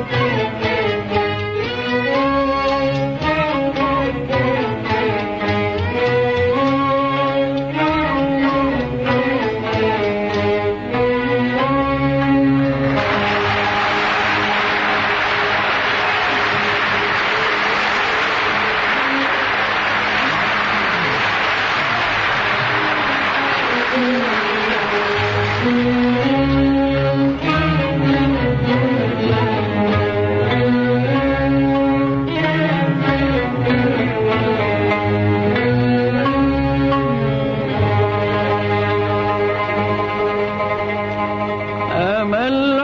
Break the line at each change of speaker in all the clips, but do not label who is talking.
أمل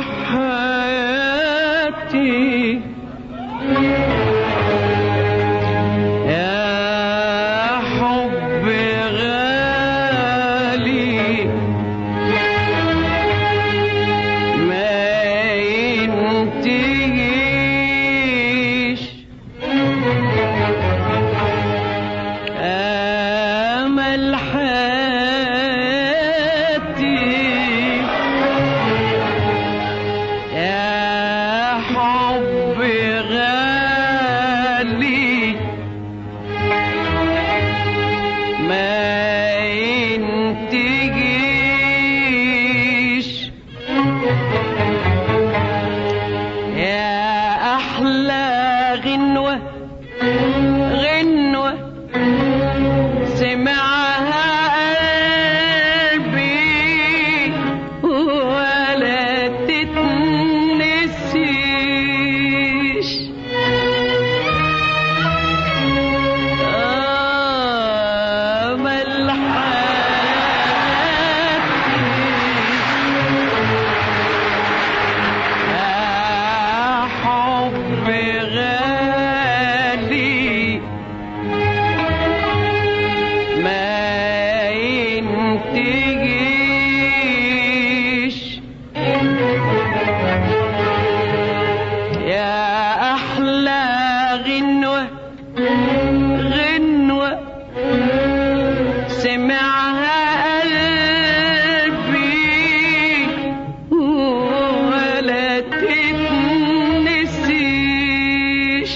حياتي يا حب غالي ما ينتهيش أمل حياتي يا حب غالي ما ينتجيش يا أحلى غنوة غنوة سمعها قلبي ولا تتنسيش أمل حياتي يا حب غالي ما ينتجيش يا أحلى غنوة غنوة سمعها قلبي ولا تتنسيش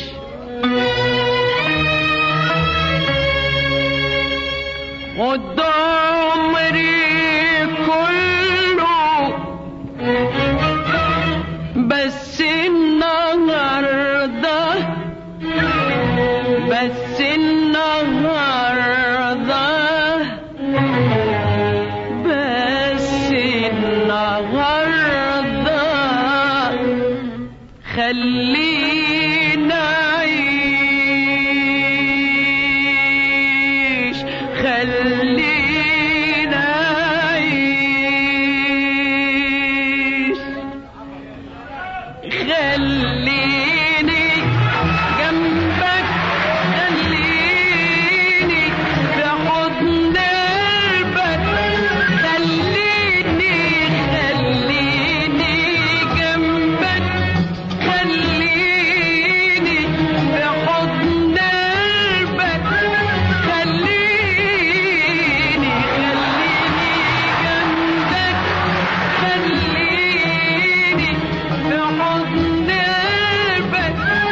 خد عمري كله بس النهارده بس النهارده بس النهارده خلينا عيش خلينا عيش خليني جنبك خليني في حضن قلبك خليني خليني جنبك خليني في حضن قلبك خليني خليني جنبك خليني في حضن قلبك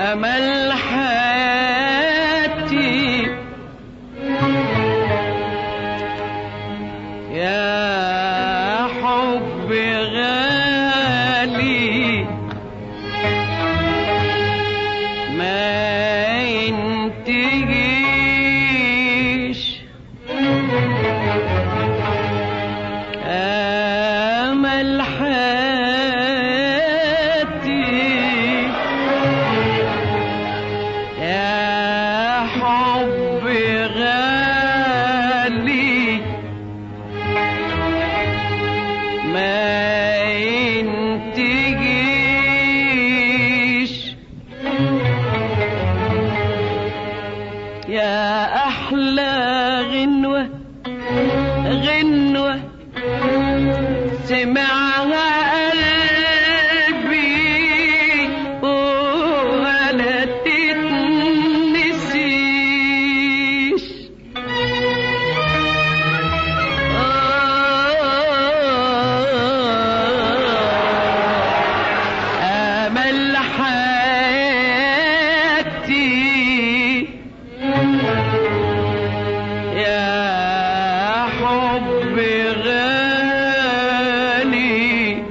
أمل حياتي يا حب غالي ما ينتهيش أمل حياتي يا حب غالي ما ينتهيش يا أحلى غنوة غنوة سمعها قلبي ولا تتنسيش أمل حياتي يا حب غالي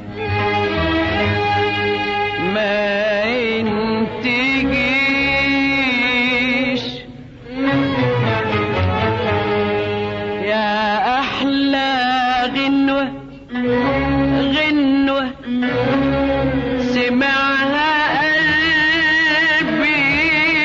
ما ينتجيش يا أحلى غنوة غنوة سمعها قلبي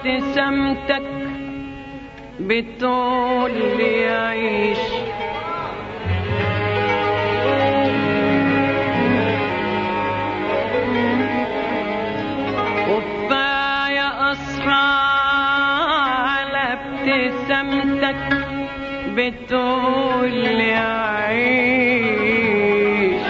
ابتسامتك بتقول لي عيش وكفاية أسرع على ابتسامتك بتقول لي عيش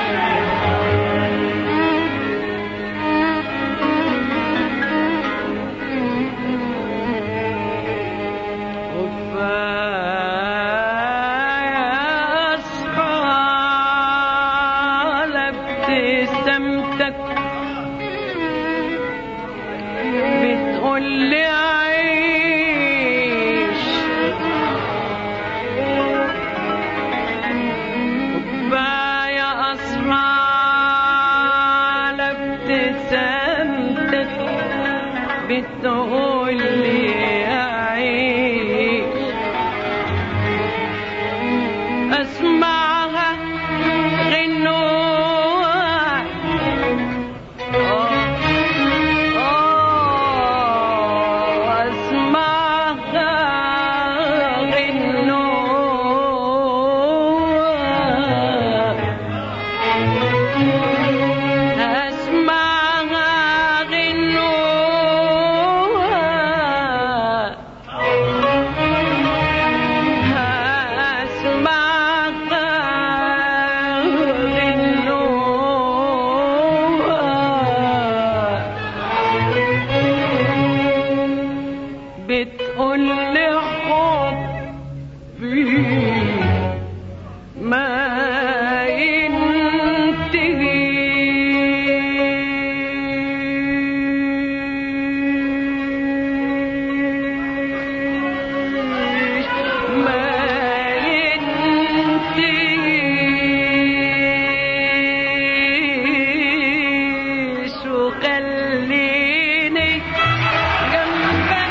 وكفاية أسرع على ابتسامتك بتقول لي عيش كفاية أسرع على ابتسامتك بتقول لي عيش أسمعها غنوة أسمعها غنوة أسمعها غنوة أسمعها غنوة بتقول لي حبي ما ينتهيش ما ينتهيش وخليني جنبك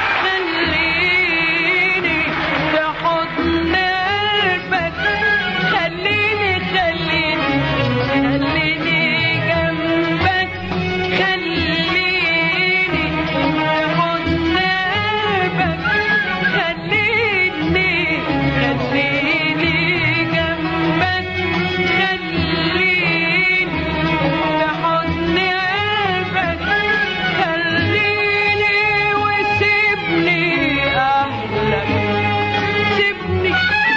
خليني في حضن قلبك خليني خليني خليني جنبك خليني في حضن قلبك خليني خليني جنبك خليني في حضن قلبك خليني وسيبني أحلك سيبني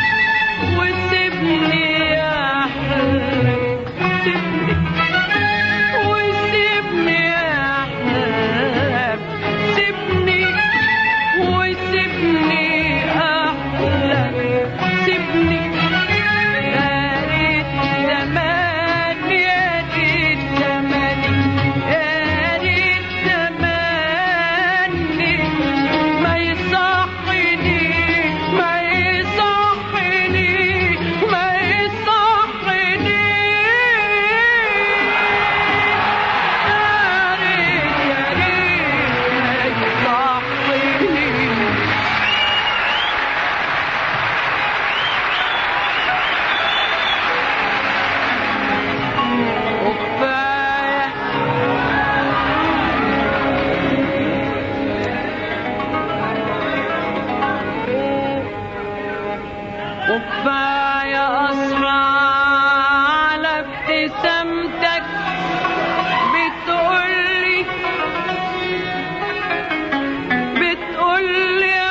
وسيبني أحلك سيبني وسيبني أحلك سيبني وسيبني أحلك سيبني يا ريت زمان يا ريت زمان يا ريت زماني ما يصحني ما يصحني ما يصحني يا ريت يا ريت يصحني وكفاية وكفاية أسرع على ابتسامتك بتقولي بتقولي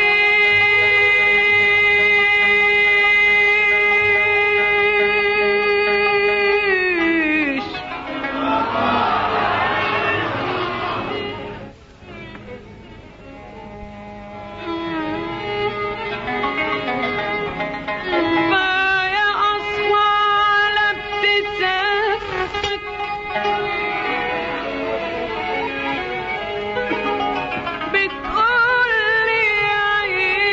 عيش كفاية أصفى على ابتسامتك بتقولي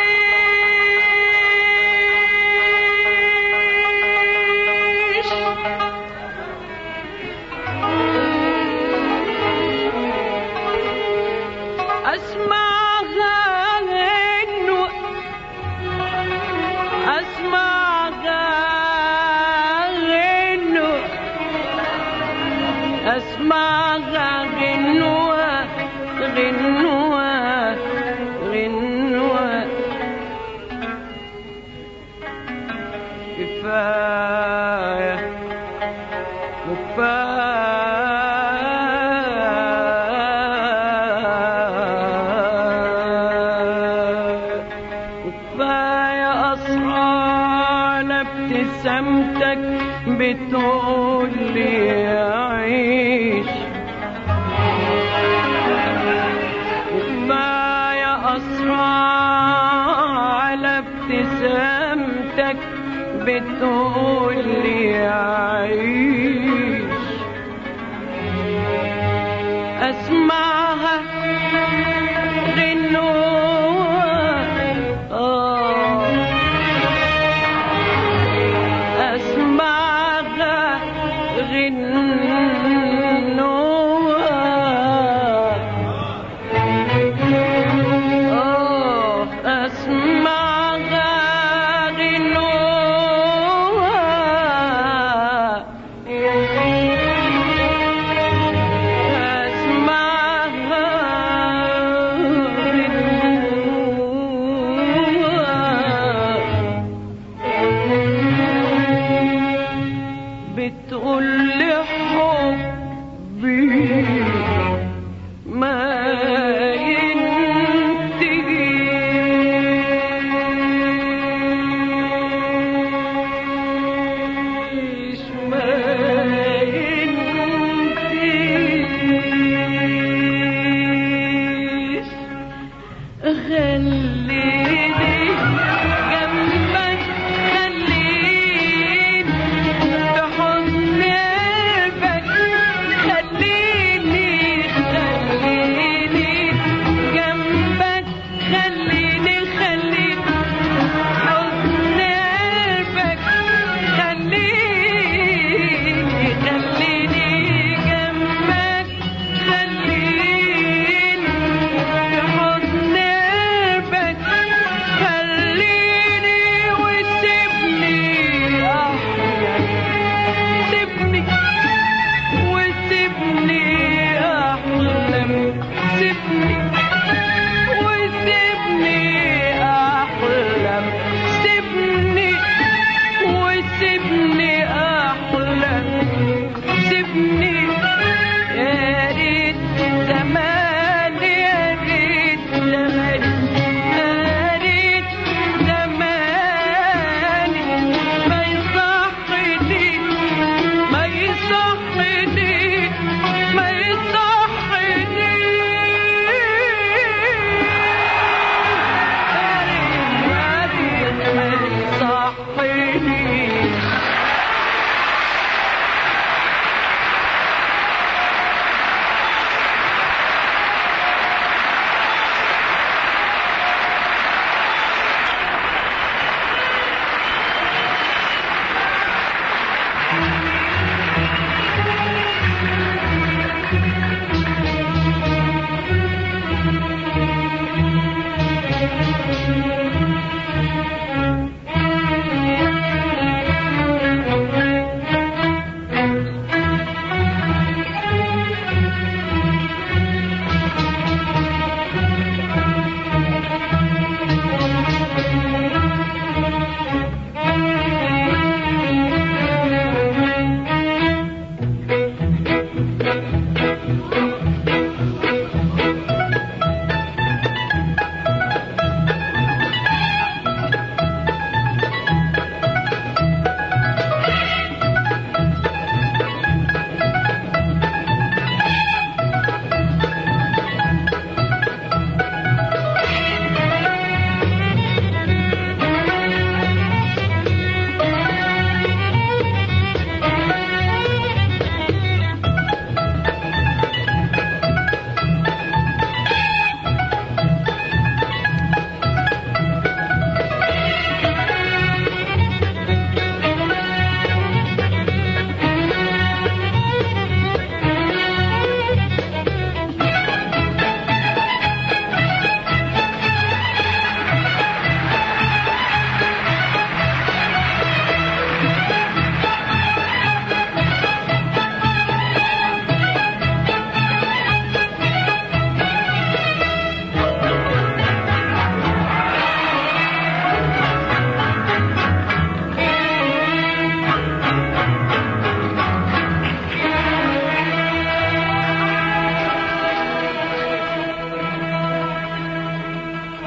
عيش أسمعها غنوة أسمعها غنوة أسمعها غنوة غنوة بتقول لي عيش وكفاية أسرع على ابتسامتك بتقول لي عيش أسمعها غنوة آه أسمعها غنوة آه أسمعها غنوة أسمعها غنوة بتقول لي حبي ما ينتهيش ما ينتهيش خليني جنبك خليني بحضن قلبك خليني خليني جنبك خليني خليني حضن قلبك خليني خليني جنبك خليني بحضن قلبك خليني وسيبني أحلم سيبني وسيبني أحلم سيبني وسيبني أحلم سيبني وسيبني أحلم سيبني يا ريت زمان يا ريت زمان يا ريت زمان ما يصحني ما يصحني ما يصحني يا ريت ما يصحني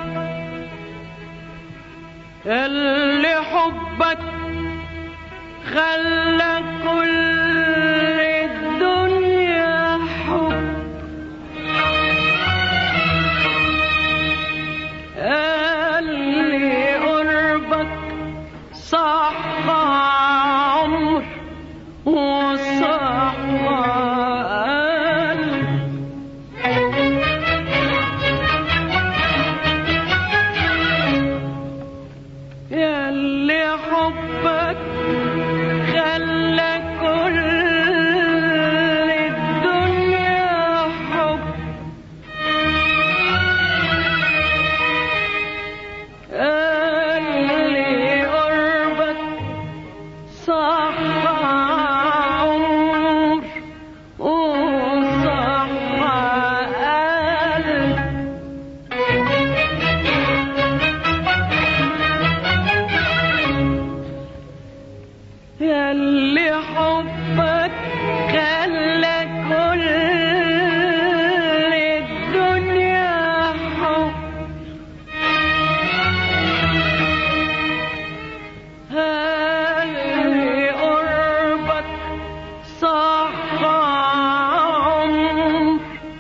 اللي حبك خلى كل الدنيا حب قال لي قربك صح عمر وصح قلب ياللي حبك خلى كل الدنيا حب قالي قربك صح عمر وصح قلب ياللي حبك خلى كل الدنيا حب هاللي قربك صح عمر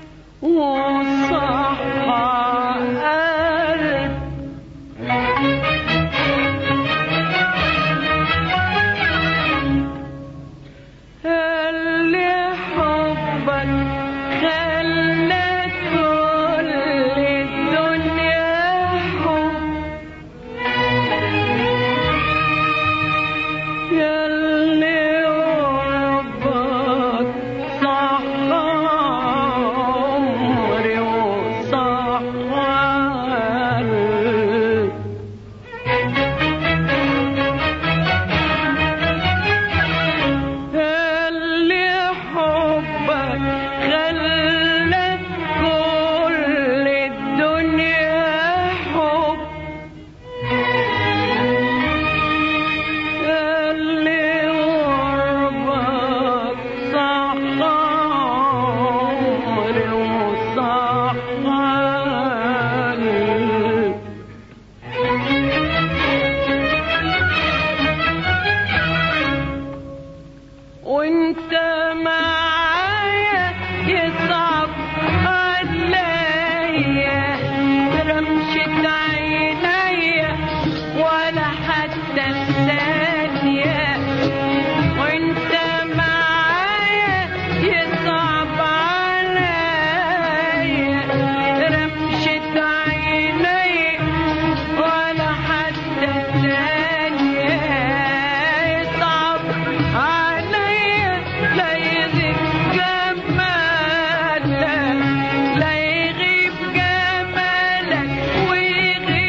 وصح قلب اللي حبك خلى كل الدنيا حب ياللي قربك صح عمري وصح قلبي اللي حبك خلى كل الدنيا حب اللي قربك صح عمري وصح قلبي وانت معايا يصعب عليا رمشة عينيا ولا حتى الثانية وانت معايا يصعب عليا رمشة عينيا ولا حتى الثانية يصعب عليا لا يغيب جمالك لا يغيب جمالك ويغيب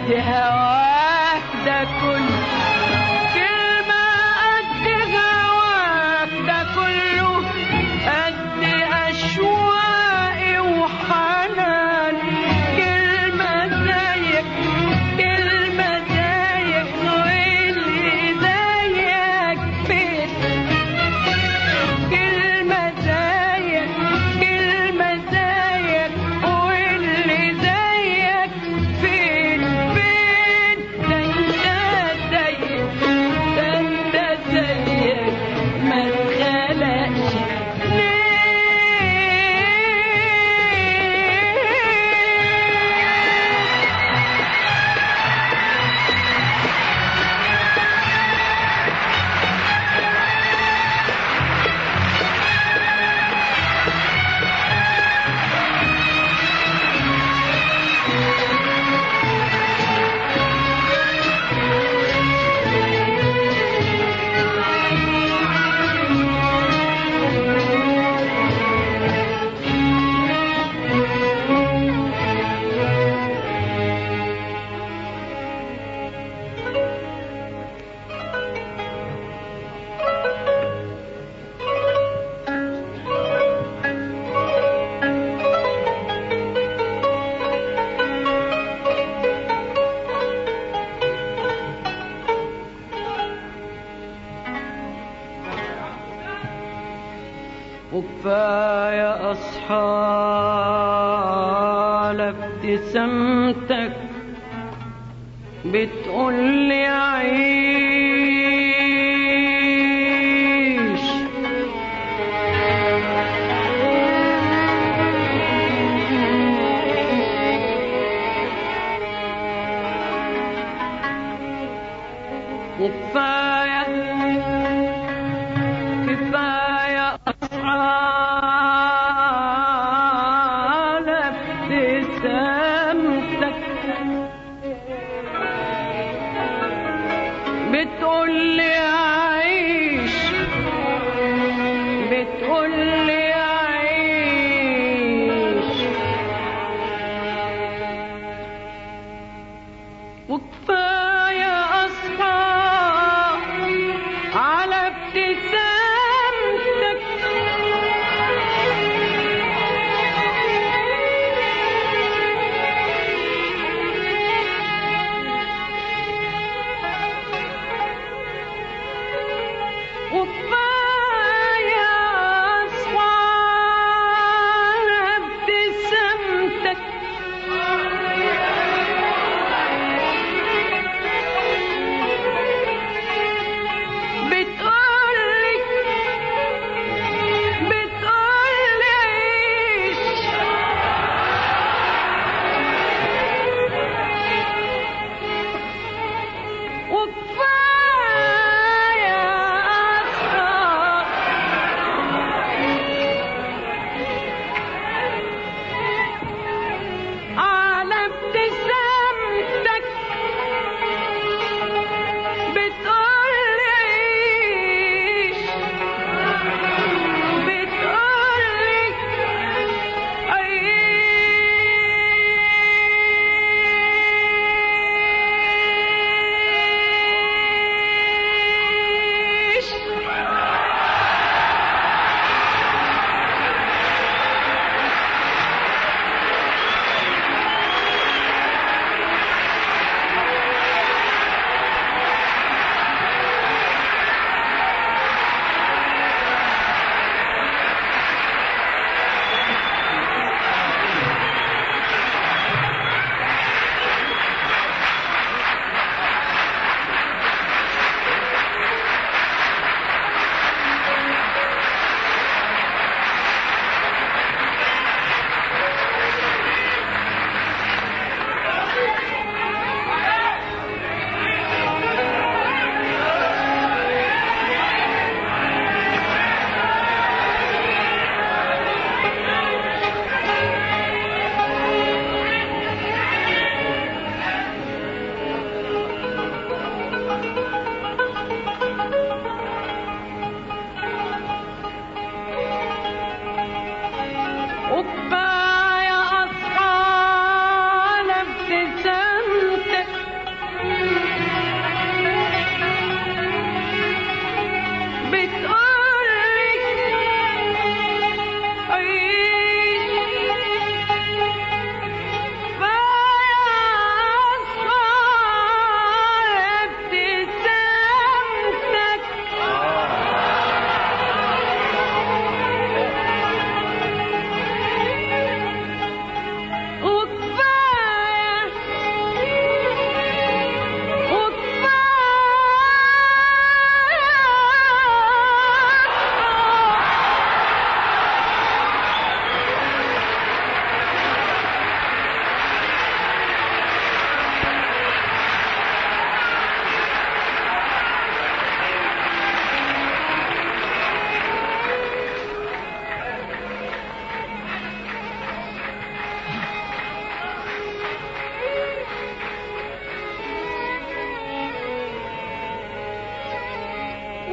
هواك ده كله كلمة قد هواك ده كله قد أشواقي وحناني كلمة زيك كلمة زيك واللي زيك فين كلمة زيك كلمة زيك واللي زيك فين فين ده انت زيك ده انت زيك ما اتخلقش ليه وكفاية أصحى على ابتسامتك بتقول لي عيش وكفاية كفاية أصحاب ابتسامتك بتقول لي عيش بتقول لي عيش وكفاية أصحى على ابتسامتك وكفاية أصحى على ابتسامتك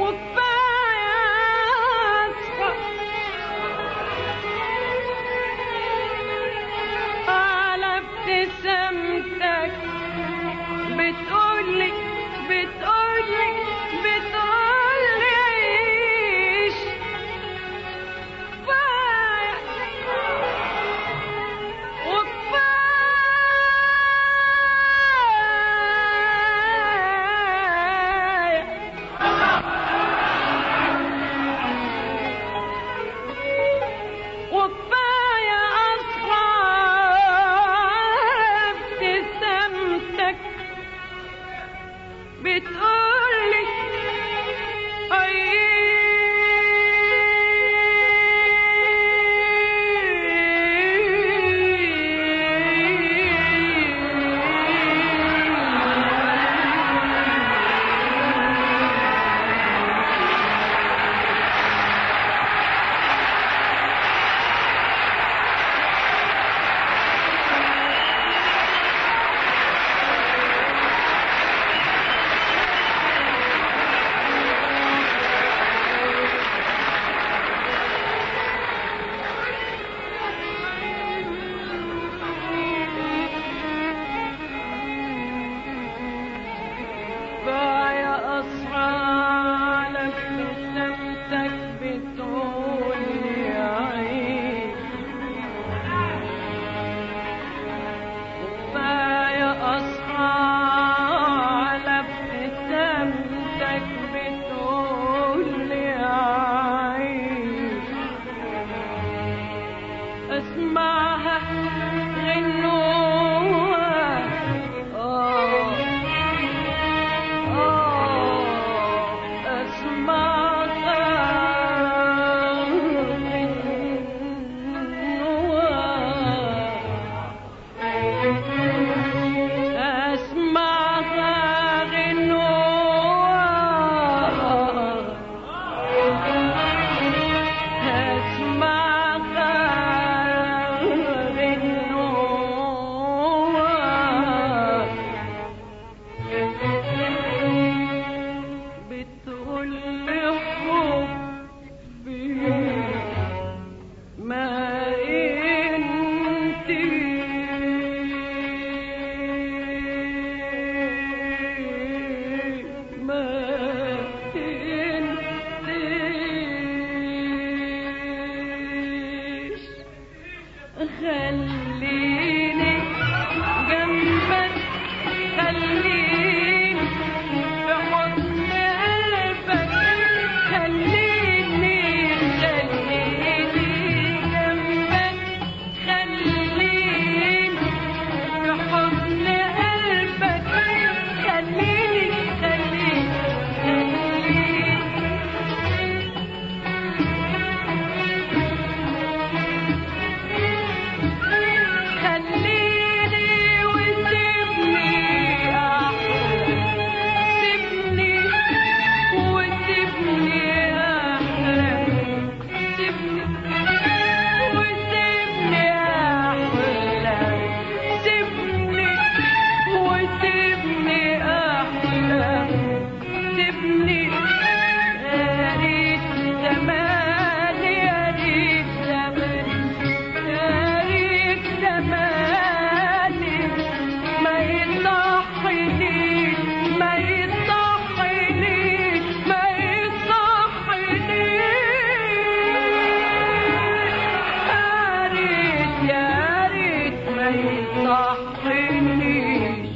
وكفاية أصحى على ابتسامتك بتقولي بتقولي بتقولي عيش كفاية وكفاية وكفاية أصحاب ابتسامتك بتقولي كفاية أصحى على ابتسامتك بتقولي عيش كفاية أصحى على ابتسامتك بتقولي عيش اسمعها غنوها آه آه اسمعها غنوها اسمعها غنوها اسمعها غنوها بتقول لي حبي ما انت ما انتش خليني جنبك خليني في حضن قلبك خليني خليني جنبك خليني في حضن قلبك خليني خليني خليني خليني وسيبني أحلم سيبني وسيبني أحلم سيبني وسيبني أحلم سيبني وسيبني أحلم سيبني يا ريت زماني يا ريت زماني يا ريت زماني ما يصحنيش ما يصحنيش ما يصحنيش يا ريت يا ريت ما يصحنيش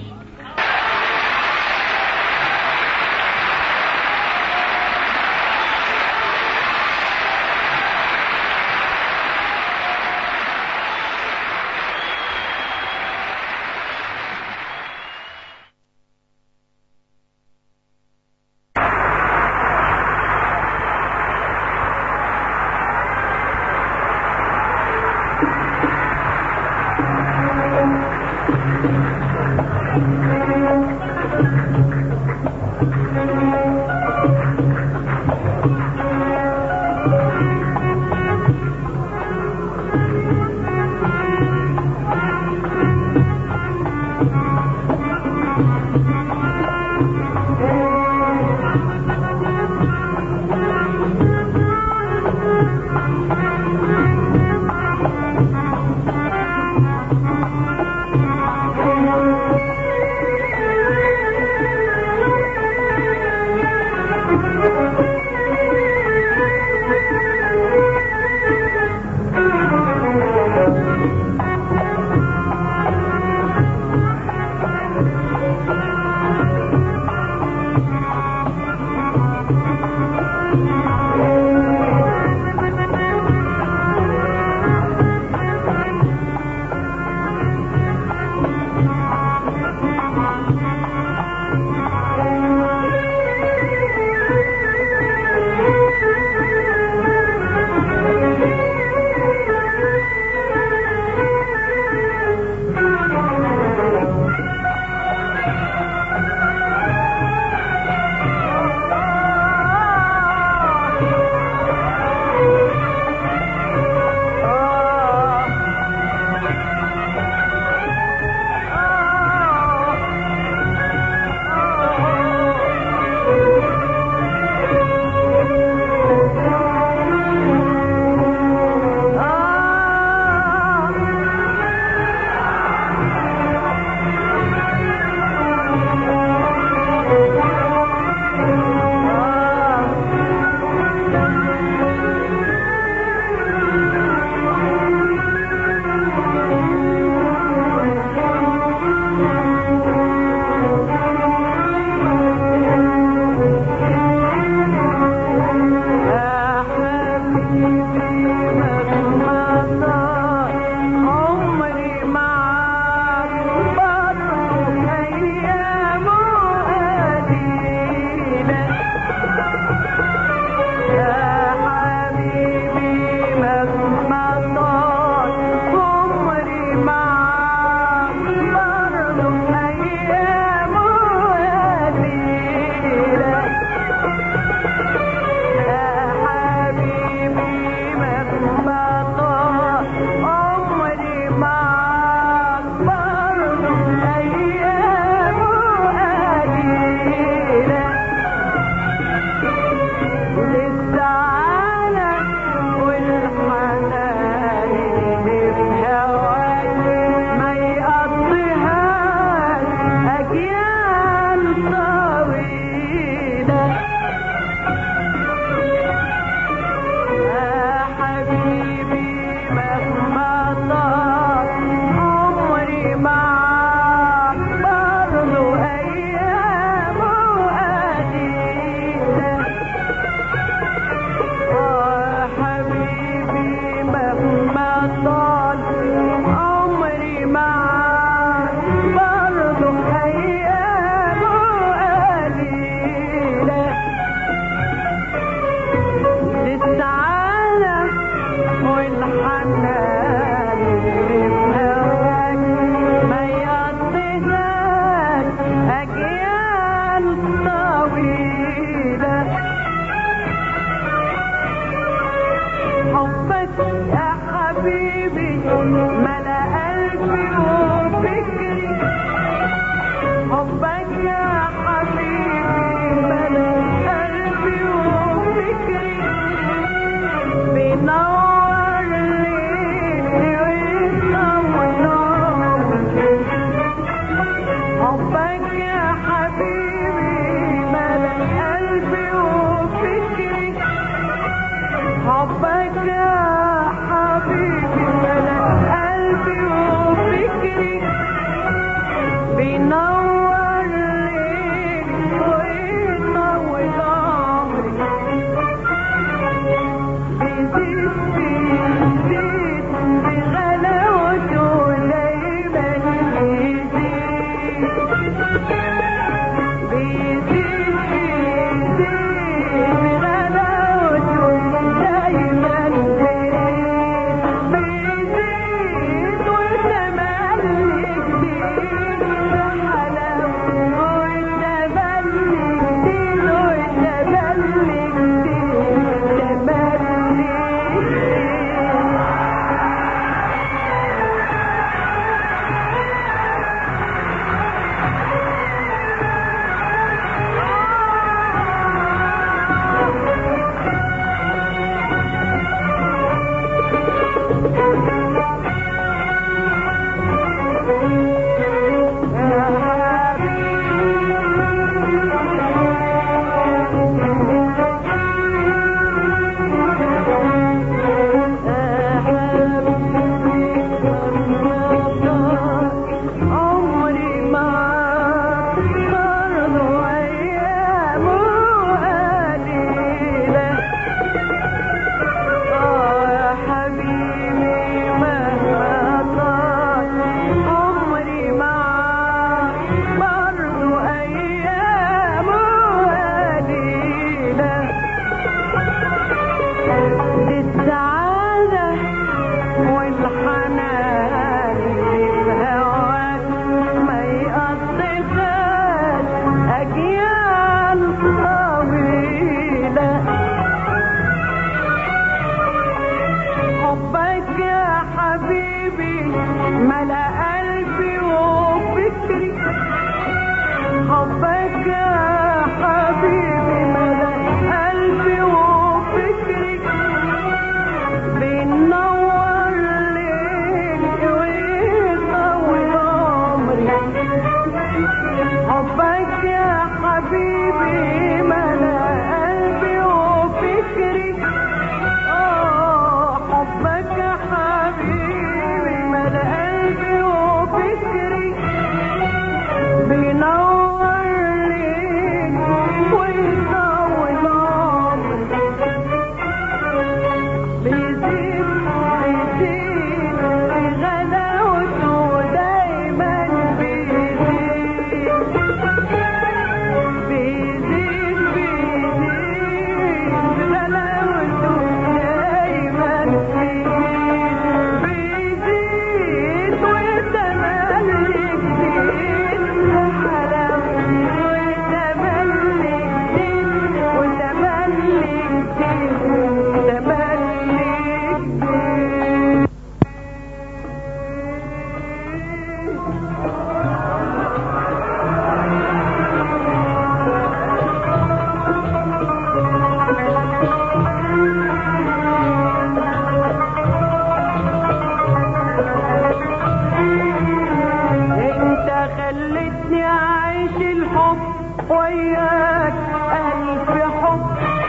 وياك ألف حب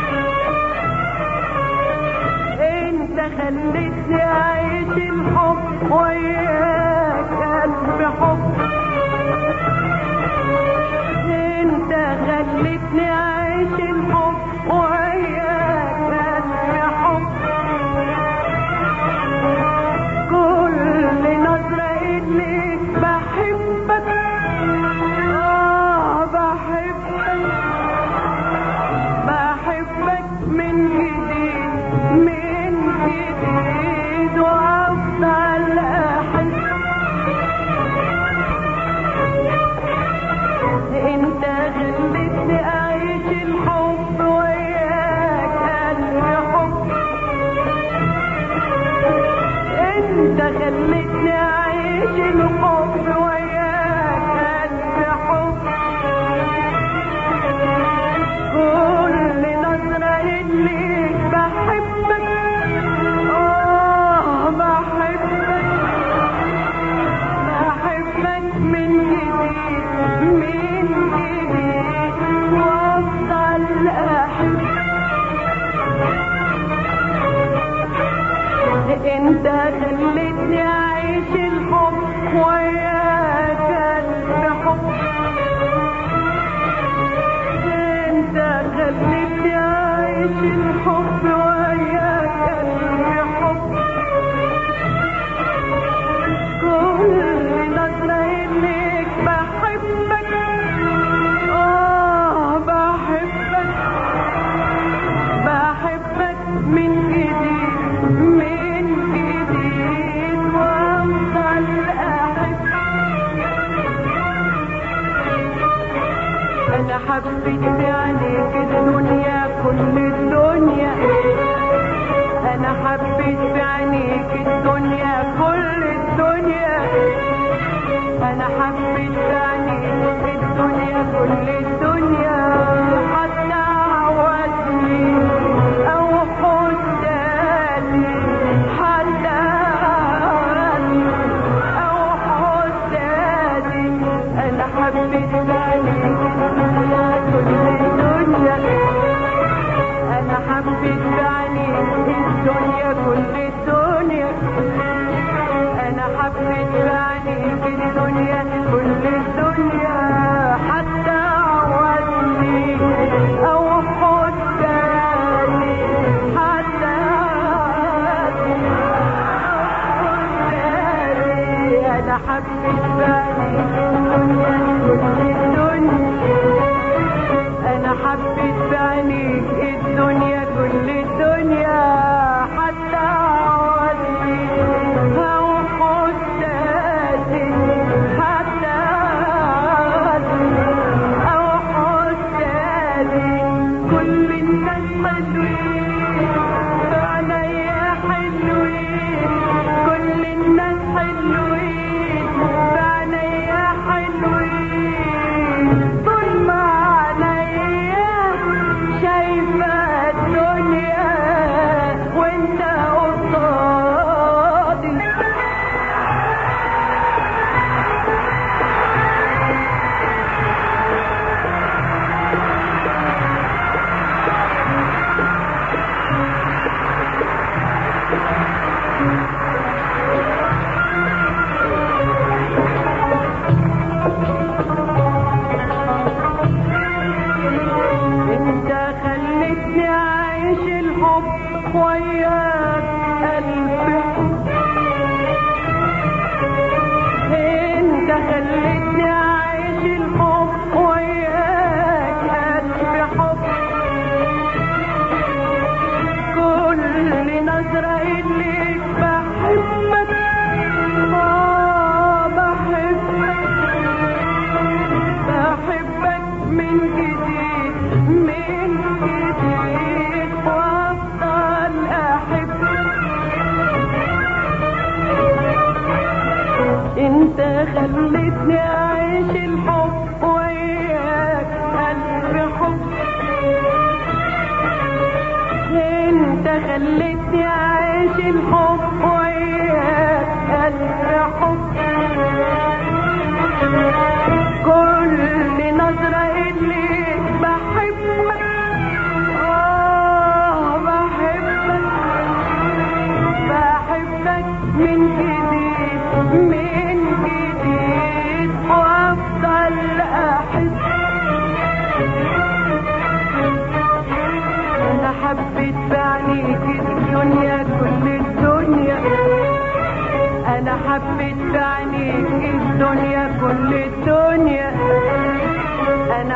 انت خليتني اعيش الحب وياك ألف حب انت خليتني اعيش الحب وياك ألف حب كل نظرة إليك بحبك آه بحبك بحبك من جديد من جديد وأفضل أحب انت خليتني اعيش الحب وياك ألف حب انت خليتني اعيش الحب وياك ألف حب كل نظرة إليك بحبك آه بحبك بحبك من جديد من جديد وأفضل أحب انت خليتني اعيش الحب وياك ألف حب انت خليتني اعيش الحب وياك ألف حب كل نظرة إليك بحبك آه بحبك بحبك من جديد من جديد وأفضل أحب أنا حبيت بعينيك الدنيا كل الدنيا أنا حبيت بعينيك الدنيا كل الدنيا أنا حبيت بعينيك الدنيا كل الدنيا حتى عودني أو حداني حتى عودني أو حداني أنا حبيت بعينيك الدنيا كل الدنيا انا حبيت بعينيك الدنيا كل الدنيا انا حبيت بعينيك الدنيا كل الدنيا حتى عودني او حداني حتى عودني أو حداني انا حبيت بعينيك الدنيا كل الدنيا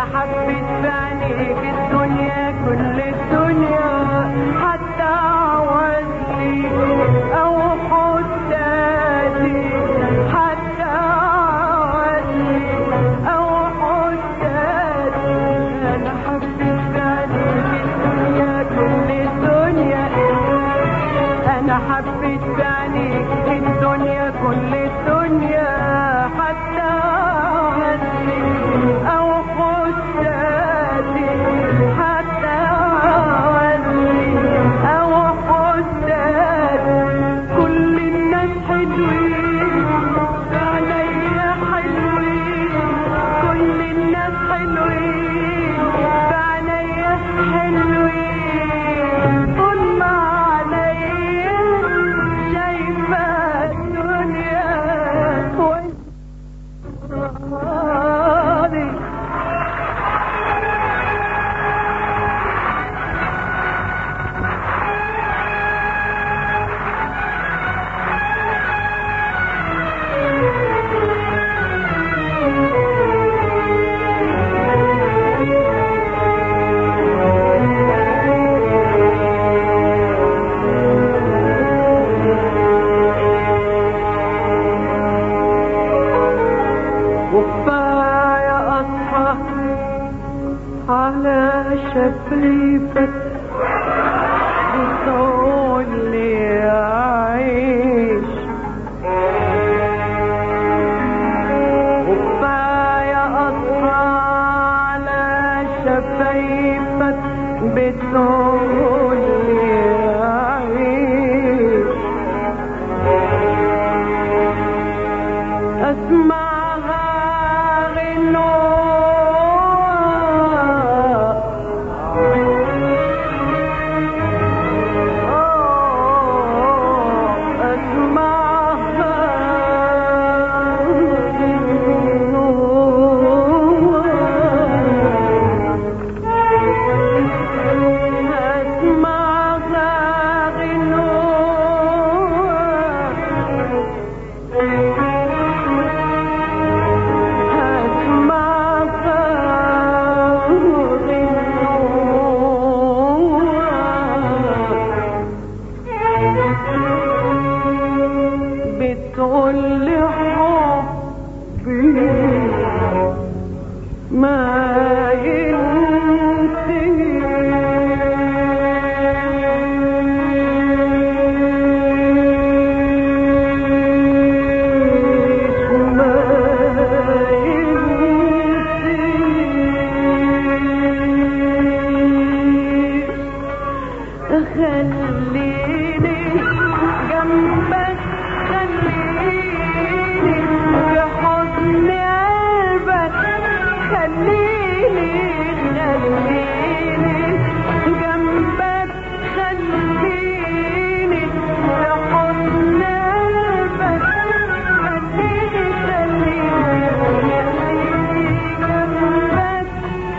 حبيت بعينيك الدنيا كل الدنيا حتى عوزلي او حسادي حتى عوزلي او حسادي انا حبيت بعينيك الدنيا كل الدنيا انا حبيت بعينيك الدنيا كل الدنيا حتى عزلي او حسادي حتى عزلي او حسادي كل الناس حلوين عليا حلوين كل الناس حلوين عليا حلوين طول ما عليا شايفة الدنيا وانت وكفاية أصحى على شفيفك وتقول لي أعيش وكفاية أصحى على شفايفك بتقول لي أعيش أسمعها غنوة أسمعها غنوة أسمعها غنوة بتقول لي حبي ما ينتهيش ما ينتهيش خليني جنبك خليني في حضن قلبك خليني خليني جنبك خليني في حضن قلبك خليني خليني خليني جنبك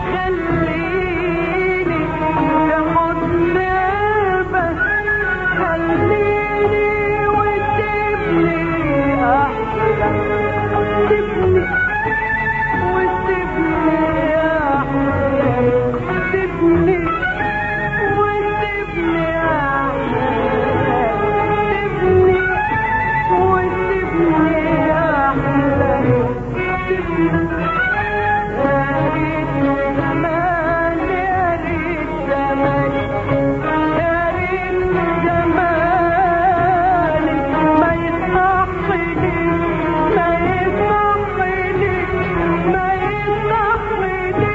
خليني في حضن قلبك خليني وسيبني أحلى سيبني وسيبني أحلى سيبني وسيبني أحلى سيبني وسيبني أحلى سيبني يا ريت زمان يا ريت زمان يا ريت زماني ما يصحني ما يصحني ما يصحني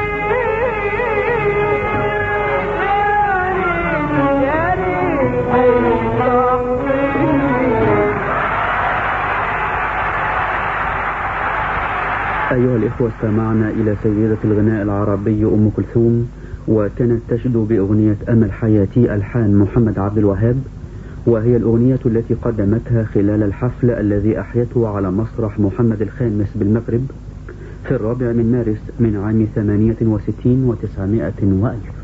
يا ريت يا ريت ما يصحني
أيها الإخوة استمعنا إلى سيدة الغناء العربي أم كلثوم وكانت تشدو بأغنية أمل حياتي ألحان محمد عبد الوهاب وهي الأغنية التي قدمتها خلال الحفل الذي أحيته على مسرح محمد الخامس بالمغرب في الرابع من مارس من عام ثمانية وستين وتسعمائة وألف